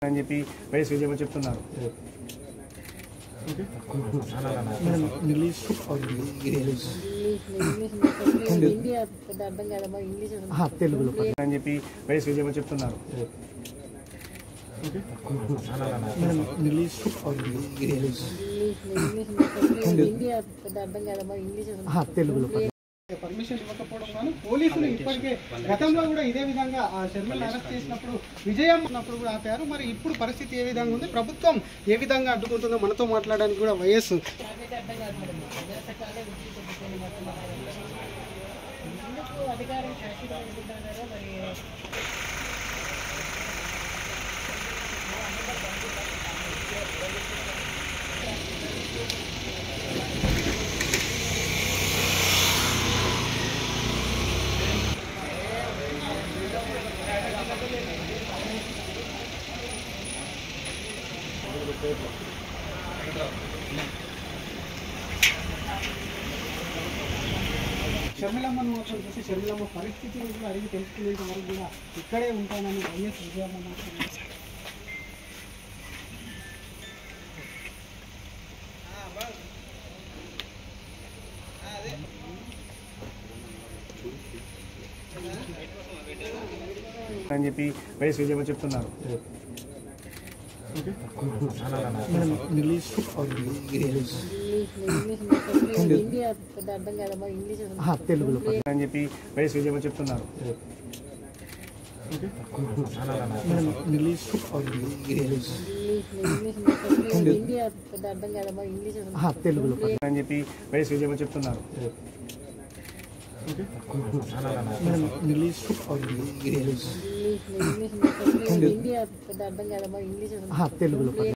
అని చెప్పి వైఎస్ విజయమ్మ చెప్తున్నారు ఇంగ్లీష్ ఇండియా పెద్ద అర్థం కాదమ్మా ఇంగ్లీష్ తెలుగులో అని చెప్పి వైఎస్ విజయమ్మ చెప్తున్నారు ఇంగ్లీష్ ఇండియా పెద్ద అర్థం కాదమ్మా ఇంగ్లీష్ తెలుగులో పర్మిషన్ ఇవ్వకపోవడం కానీ పోలీసులు ఇప్పటికే గతంలో కూడా ఇదే విధంగా ఆ షర్మిలను అరెస్ట్ చేసినప్పుడు విజయం ఉన్నప్పుడు కూడా ఆపారు మరి ఇప్పుడు పరిస్థితి ఏ విధంగా ఉంది ప్రభుత్వం ఏ విధంగా అడ్డుకుంటుందో మనతో మాట్లాడడానికి కూడా వైఎస్ అధికారం శాశ్వతం అనుకుంటున్నారో మరి షర్మిలమ్మను మాత్రం చూసి షర్మిలమ్మ పరిస్థితిని కూడా అడిగి తెలుసుకునేంత వరకు కూడా ఇక్కడే ఉంటానని వైఎస్ విజయమ్మ మాత్రం అని చెప్పి వైఎస్ విజయమ్మ చెప్తున్నారు ఇంగ్లీష్ ఇండియా పెద్ద అర్థం కాదమ్మా ఇంగ్లీష్ తెలుగులో అని చెప్పి వైఎస్ విజయమ్మ చెప్తున్నారు ఇంగ్లీష్ ఇండియా పెద్ద అర్థం కాదమ్మా ఇంగ్లీష్ తెలుగులో అని చెప్పి వైఎస్ విజయమ్మ చెప్తున్నారు ఇంగ్లీష్ ఇండియా పెద్ద అర్థం కాదమ్మా ఇంగ్లీష్ తెలుగులో